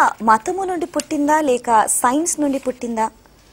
మతము నుండి పుట్టిందా లేక సైన్స్ నుండి పుట్టిందా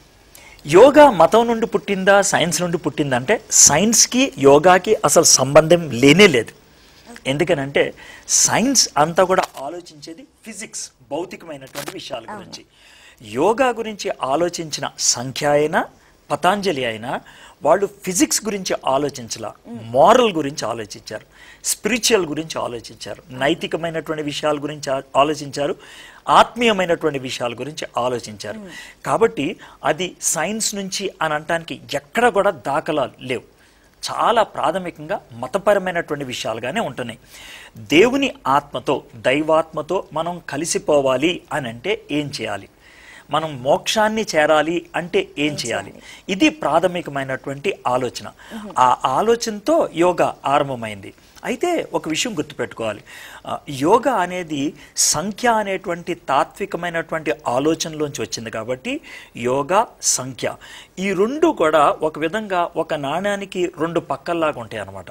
యోగా మతం నుండి పుట్టిందా సైన్స్ నుండి పుట్టిందా అంటే సైన్స్కి యోగాకి అసలు సంబంధం లేనే లేదు ఎందుకనంటే సైన్స్ అంతా కూడా ఆలోచించేది ఫిజిక్స్ భౌతికమైనటువంటి విషయాల గురించి యోగా గురించి ఆలోచించిన సంఖ్య అయినా పతాంజలి అయినా వాళ్ళు ఫిజిక్స్ గురించి ఆలోచించలా మారల్ గురించి ఆలోచించారు స్పిరిచువల్ గురించి ఆలోచించారు నైతికమైనటువంటి విషయాల గురించి ఆ- ఆలోచించారు ఆత్మీయమైనటువంటి విషయాల గురించి ఆలోచించారు కాబట్టి అది సైన్స్ నుంచి అని అనటానికి ఎక్కడ కూడా దాఖలాలు లేవు చాలా ప్రాథమికంగా మతపరమైనటువంటి విషయాలుగానే ఉంటున్నాయి దేవుని ఆత్మతో దైవాత్మతో మనం కలిసిపోవాలి అని అంటే ఏం చేయాలి మనం మోక్షాన్ని చేరాలి అంటే ఏం చేయాలి ఇది ప్రాథమికమైనటువంటి ఆలోచన ఆ ఆలోచనతో యోగా ఆరంభమైంది అయితే ఒక విషయం గుర్తుపెట్టుకోవాలి ఆ, యోగా అనేది సంఖ్య అనేటువంటి తాత్వికమైనటువంటి ఆలోచనలోంచి వచ్చింది కాబట్టి యోగా సంఖ్య ఈ రెండు కూడా ఒక విధంగా ఒక నాణ్యానికి రెండు పక్కల్లాగా ఉంటాయి అన్నమాట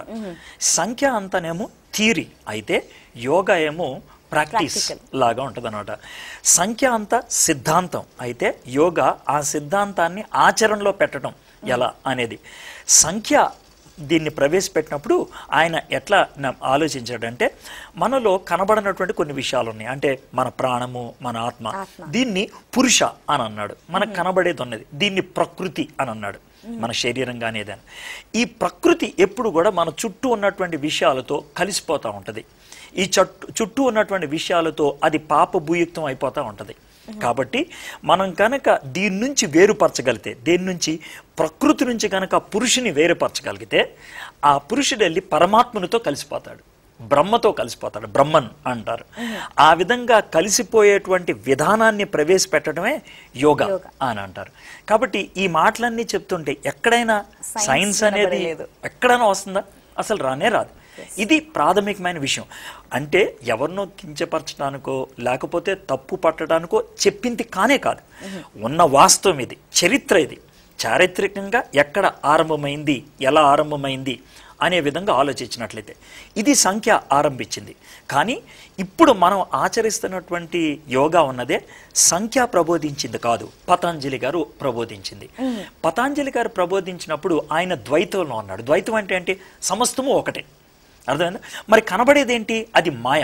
సంఖ్య అంతానేమో థియరీ అయితే యోగా ఏమో ప్రాక్టీస్ లాగా ఉంటుంది అనమాట సంఖ్య అంతా సిద్ధాంతం అయితే యోగా ఆ సిద్ధాంతాన్ని ఆచరణలో పెట్టడం ఎలా అనేది సంఖ్య దీన్ని ప్రవేశపెట్టినప్పుడు ఆయన ఎట్లా న- ఆలోచించాడంటే మనలో కనబడనటువంటి కొన్ని విషయాలు ఉన్నాయి అంటే మన ప్రాణము మన ఆత్మ దీన్ని పురుష అని అన్నాడు మనకు కనబడేది ఉన్నది దీన్ని ప్రకృతి అని అన్నాడు మన శరీరం కానీ ఏదైనా ఈ ప్రకృతి ఎప్పుడు కూడా మన చుట్టూ ఉన్నటువంటి విషయాలతో కలిసిపోతూ ఉంటుంది ఈ చట్టు చుట్టూ ఉన్నటువంటి విషయాలతో అది పాపభూయుక్తం అయిపోతూ ఉంటుంది కాబట్టి మనం కనుక దీని నుంచి వేరుపరచగలిగితే దేని నుంచి ప్రకృతి నుంచి కనుక పురుషుని వేరుపరచగలిగితే ఆ పురుషుడు వెళ్ళి పరమాత్మనితో కలిసిపోతాడు బ్రహ్మతో కలిసిపోతాడు బ్రహ్మన్ అంటారు ఆ విధంగా కలిసిపోయేటువంటి విధానాన్ని ప్రవేశపెట్టడమే యోగా అని అంటారు కాబట్టి ఈ మాటలన్నీ చెప్తుంటే ఎక్కడైనా సైన్స్ అనేది కనబడలేదు. ఎక్కడైనా వస్తుందా అసలు రానే రాదు ఇది ప్రాథమికమైన విషయం అంటే ఎవరినో కించపరచడానికో లేకపోతే తప్పు పట్టడానికో చెప్పింది కానే కాదు ఉన్న వాస్తవం ఇది చరిత్ర ఇది చారిత్రకంగా ఎక్కడ ఆరంభమైంది ఎలా ఆరంభమైంది అనే విధంగా ఆలోచించినట్లయితే ఇది సంఖ్య ఆరంభించింది కానీ ఇప్పుడు మనం ఆచరిస్తున్నటువంటి యోగా ఉన్నదే సంఖ్య ప్రబోధించింది కాదు పతాంజలి గారు ప్రబోధించింది పతాంజలి గారు ప్రబోధించినప్పుడు ఆయన ద్వైతంలో ఉన్నాడు ద్వైతం అంటే ఏంటి సమస్తము ఒకటే అర్థమైందా మరి కనబడేదేంటి అది మాయ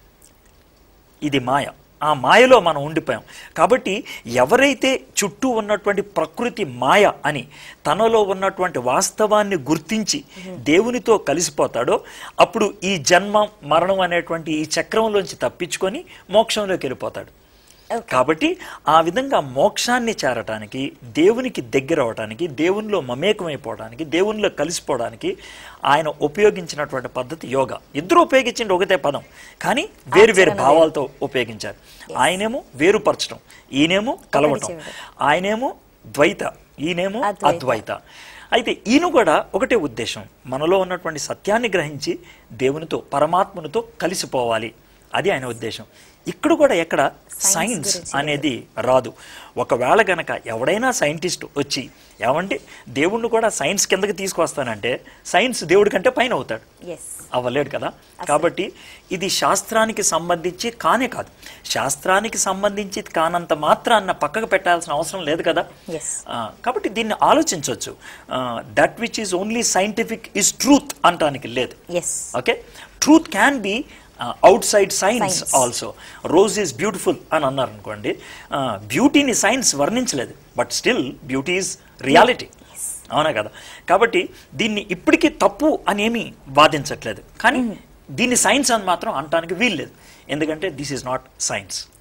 ఇది మాయ ఆ మాయలో మనం ఉండిపోయాం కాబట్టి ఎవరైతే చుట్టూ ఉన్నటువంటి ప్రకృతి మాయ అని తనలో ఉన్నటువంటి వాస్తవాన్ని గుర్తించి దేవునితో కలిసిపోతాడో అప్పుడు ఈ జన్మ మరణం అనేటువంటి ఈ చక్రంలోంచి తప్పించుకొని మోక్షంలోకి వెళ్ళిపోతాడు కాబట్టి ఆ విధంగా మోక్షాన్ని చేరటానికి దేవునికి దగ్గర అవటానికి దేవునిలో మమేకమైపోవడానికి దేవునిలో కలిసిపోవడానికి ఆయన ఉపయోగించినటువంటి పద్ధతి యోగా ఇద్దరు ఉపయోగించింది ఒకటే పదం కానీ వేరు వేరు భావాలతో ఉపయోగించారు ఆయనేమో వేరుపరచడం ఈయనేమో కలవటం ఆయనేమో ద్వైత ఈయనేమో అద్వైత. అద్వైత అయితే ఈయన కూడా ఒకటే ఉద్దేశం మనలో ఉన్నటువంటి సత్యాన్ని గ్రహించి దేవునితో పరమాత్మనితో కలిసిపోవాలి అది ఆయన ఉద్దేశం ఇక్కడ కూడా ఎక్కడ సైన్స్ అనేది రాదు ఒకవేళ గనక ఎవడైనా సైంటిస్ట్ వచ్చి ఏమంటే దేవుణ్ణి కూడా సైన్స్ కిందకి తీసుకొస్తానంటే సైన్స్ దేవుడి కంటే పైన అవుతాడు ఎస్ అవ్వలేడు కదా కాబట్టి ఇది శాస్త్రానికి సంబంధించి కానే కాదు శాస్త్రానికి సంబంధించి కానంత మాత్రాన్న పక్కకు పెట్టాల్సిన అవసరం లేదు కదా ఎస్ ఆ, కాబట్టి దీన్ని ఆలోచించవచ్చు that which is only scientific is truth అంటానికి లేదు yes okay truth can be outside science Science. Also rose is beautiful అని అన్నారు అనుకోండి బ్యూటీని సైన్స్ వర్ణించలేదు but still beauty is reality అవునా కదా కాబట్టి దీన్ని ఇప్పటికీ తప్పు అని ఏమీ వాదించట్లేదు కానీ దీన్ని సైన్స్ అని మాత్రం అనటానికి వీల్లేదు ఎందుకంటే దిస్ ఈజ్ నాట్ సైన్స్